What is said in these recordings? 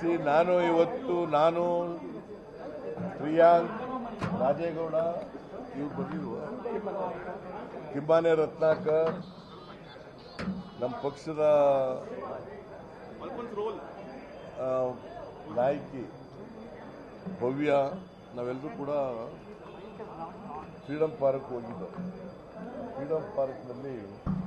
C ನಾನು ಇವತ್ತು ನಾನು ಪ್ರಿಯಾಂಕ್ ರಾಜೇಗೌಡ ಇವ್ರು ಬಂದಿರುವ ಕಿಂಬಾನೆ ರತ್ನಾಕರ್ ನಮ್ಮ ಪಕ್ಷದ ಆ, ನಾಯಕಿ ಭವ್ಯ ನಾವೆಲ್ಲರೂ ಕೂಡ ಫ್ರೀಡಮ್ ಪಾರ್ಕ್ ಹೋಗಿದ್ದು ಫ್ರೀಡಮ್ ಪಾರ್ಕ್ನಲ್ಲಿ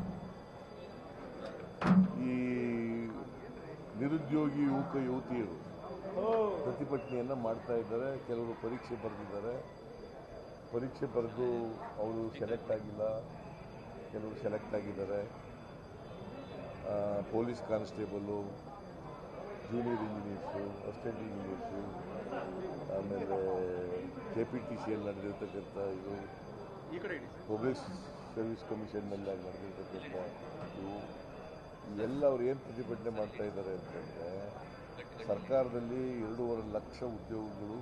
ಈ ನಿರುದ್ಯೋಗಿ ಯುವಕ ಯುವತಿಯರು ಪ್ರತಿಭಟನೆಯನ್ನ ಮಾಡ್ತಾ ಇದ್ದಾರೆ ಕೆಲವರು ಪರೀಕ್ಷೆ ಬರೆದಿದ್ದಾರೆ ಪರೀಕ್ಷೆ ಬರೆದು ಅವರು ಸೆಲೆಕ್ಟ್ ಆಗಿಲ್ಲ ಕೆಲವರು ಸೆಲೆಕ್ಟ್ ಆಗಿದ್ದಾರೆ ಆ, police constable junior engineers assistant engineers ಆಮೇಲೆ ಕೆ ಪಿ ಟಿ ಸಿಯಲ್ಲಿ ನಡೆದಿರ್ತಕ್ಕಂಥ ಇದು ಪಬ್ಲಿಕ್ ಸರ್ವಿಸ್ ಕಮಿಷನ್ನಲ್ಲಿ ನಡೆದಿರ್ತಕ್ಕಂಥ ಇವು ಇವೆಲ್ಲ ಅವ್ರು ಏನು ಪ್ರತಿಭಟನೆ ಮಾಡ್ತಾ ಇದ್ದಾರೆ ಅಂತಂದರೆ ಸರ್ಕಾರದಲ್ಲಿ ಎರಡೂವರೆ ಲಕ್ಷ ಉದ್ಯೋಗಗಳು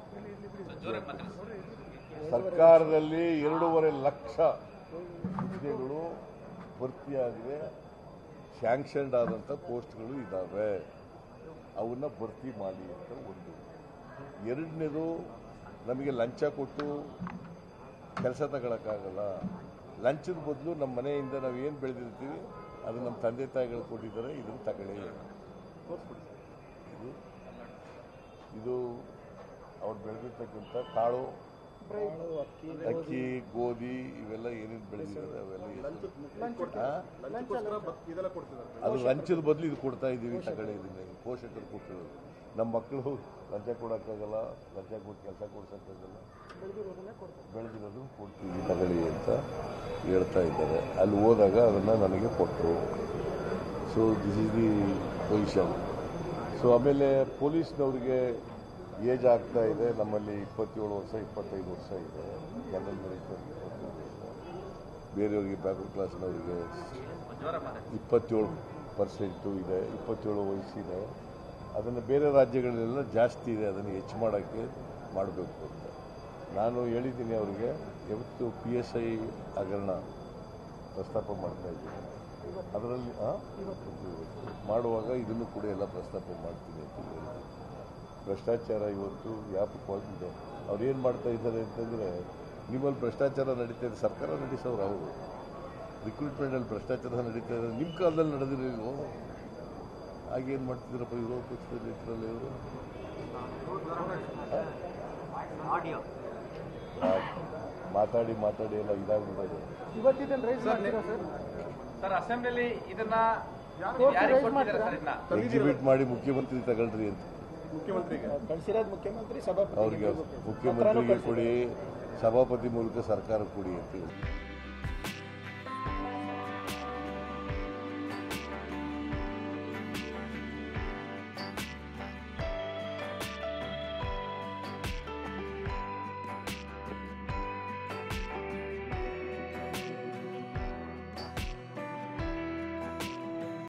ಸರ್ಕಾರದಲ್ಲಿ ಎರಡೂವರೆ ಲಕ್ಷ ಹುದ್ದೆಗಳು ಭರ್ತಿಯಾಗಿದೆ ಸ್ಯಾಂಕ್ಷನ್ಡ್ ಆದಂಥ ಪೋಸ್ಟ್ಗಳು ಇದ್ದಾವೆ ಅವನ್ನ ಭರ್ತಿ ಮಾಡಿ ಅಂತ ಒಂದು ಎರಡನೇದು ನಮಗೆ ಲಂಚ ಕೊಟ್ಟು ಕೆಲಸ ತಗೊಳಕ್ಕಾಗಲ್ಲ ಲಂಚದ ಬದಲು ನಮ್ಮ ಮನೆಯಿಂದ ನಾವು ಏನು ಬೆಳೆದಿರ್ತೀವಿ ಅದು ನಮ್ಮ ತಂದೆ ತಾಯಿಗಳು ಕೊಟ್ಟಿದ್ದಾರೆ ಇದನ್ನು ತಗೊಳ್ಳಿ ಇದು ಇದು ಅವ್ರು ಬೆಳೆದಿರ್ತಕ್ಕಂಥ ಕಾಳು ಅಕ್ಕಿ ಗೋಧಿ ಇವೆಲ್ಲ ಏನೇನು ಬೆಳೆದಿದ್ದಾರೆ ಅವೆಲ್ಲ ಎಷ್ಟು? ಆ? ಅದು ಲಂಚದ ಬದಲು ಇದು ಕೊಡ್ತಾ ಇದ್ದೀವಿ ತಗೊಳ್ಳಿ ಇದನ್ನ ಪೋಷಕರು ಕೊಟ್ಟಿರೋದು ನಮ್ಮ ಮಕ್ಕಳು ಲಂಚ ಕೊಡೋಕ್ಕಾಗಲ್ಲ ಲಂಚ ಕೊಟ್ಟು ಕೆಲಸ ಕೊಡ್ಸೋಕ್ಕಾಗಲ್ಲ ಬೆಳೆದಿರೋದು ಕೊಡ್ತೀವಿ ತಗೊಳ್ಳಿ ಅಂತ ಹೇಳ್ತಾ ಇದ್ದಾರೆ ಅಲ್ಲಿ ಹೋದಾಗ ಅದನ್ನು ನನಗೆ ಕೊಟ್ಟರು so this is the position so ಆಮೇಲೆ ಪೊಲೀಸ್ನವ್ರಿಗೆ ಏಜ್ ಆಗ್ತಾ ಇದೆ ನಮ್ಮಲ್ಲಿ ಇಪ್ಪತ್ತೇಳು ವರ್ಷ ಇಪ್ಪತ್ತೈದು ವರ್ಷ ಇದೆ ಜನರಲ್ ಮೆರಿಟಲ್ಲಿ ಇಪ್ಪತ್ತೈದು ವರ್ಷ ಬೇರೆಯವರಿಗೆ ಬ್ಯಾಕ್ವರ್ಡ್ ಕ್ಲಾಸ್ನವರಿಗೆ ಇಪ್ಪತ್ತೇಳು ಪರ್ಸೆಂಟು ಇದೆ ಇಪ್ಪತ್ತೇಳು ವಯಸ್ಸಿದೆ ಅದನ್ನು ಬೇರೆ ರಾಜ್ಯಗಳಲ್ಲೆಲ್ಲ ಜಾಸ್ತಿ ಇದೆ ಅದನ್ನು ಹೆಚ್ಚು ಮಾಡೋಕ್ಕೆ ಮಾಡಬೇಕು ಅಂತ ನಾನು ಹೇಳಿದ್ದೀನಿ ಅವರಿಗೆ ಯಾವತ್ತು ಪಿ ಎಸ್ ಐ ಹಗರಣ ಪ್ರಸ್ತಾಪ ಮಾಡ್ತಾ ಇದ್ದೀನಿ ಅದರಲ್ಲಿ ಆ? ಮಾಡುವಾಗ ಇದನ್ನು ಕೂಡ ಎಲ್ಲ ಪ್ರಸ್ತಾಪ ಮಾಡ್ತೀನಿ ಅಂತ ಹೇಳಿದ್ದೀನಿ ಭ್ರಷ್ಟಾಚಾರ ಇವತ್ತು ವ್ಯಾಪಕವಾಗಿದೆ ಅವ್ರು ಏನು ಮಾಡ್ತಾ ಇದ್ದಾರೆ ಅಂತಂದರೆ ನಿಮ್ಮಲ್ಲಿ ಭ್ರಷ್ಟಾಚಾರ ನಡೀತಾ ಇದೆ ಸರ್ಕಾರ ನಡೆಸೋರು ಅವರು ರಿಕ್ರೂಟ್ಮೆಂಟಲ್ಲಿ ಭ್ರಷ್ಟಾಚಾರ ನಡೀತಾ ಇದೆ ನಿಮ್ಮ ಕಾಲದಲ್ಲಿ ನಡೆದಿರಲಿಲ್ವೋ ಹಾಗೇನು ಮಾಡ್ತಿದ್ದೀರಪ್ಪ ವಿರೋಧ ಪಕ್ಷದಲ್ಲಿ ಇದ್ರಲ್ಲಿ ಇವರು ಮಾತಾಡಿ ಮಾತಾಡಿ ಎಲ್ಲ ಇದಾಗ್ಬಿಡೋದು ಇವತ್ತಿದ್ದೇನು ರೈಸ್ ಮಾಡ್ತೀರಾ ಸರ್ ಸರ್ ಅಸೆಂಬ್ಲಿಲಿ ಇದನ್ನ ಕೋರ್ಟ್ ಯಾರಿಗೆ ರೈಸ್ ಕೊಟ್ಟಿದ್ದಾರೆ ಮಾಡ್ತೀರಾ ಸರ್ ಇದನ್ನ ಎಕ್ಸಿಬಿಟ್ ಮಾಡಿ ಮುಖ್ಯಮಂತ್ರಿ ತಗೊಳ್ರಿ ಅಂತ ಕಳಿಸಿರೋದು ಮುಖ್ಯಮಂತ್ರಿ ಸಭಾಪತಿ ಅವ್ರಿಗೆ ಮುಖ್ಯಮಂತ್ರಿಗೆ ಕೊಡಿ ಸಭಾಪತಿ ಮೂಲಕ ಸರ್ಕಾರ ಕೊಡಿ ಅಂತ ಹೇಳಿ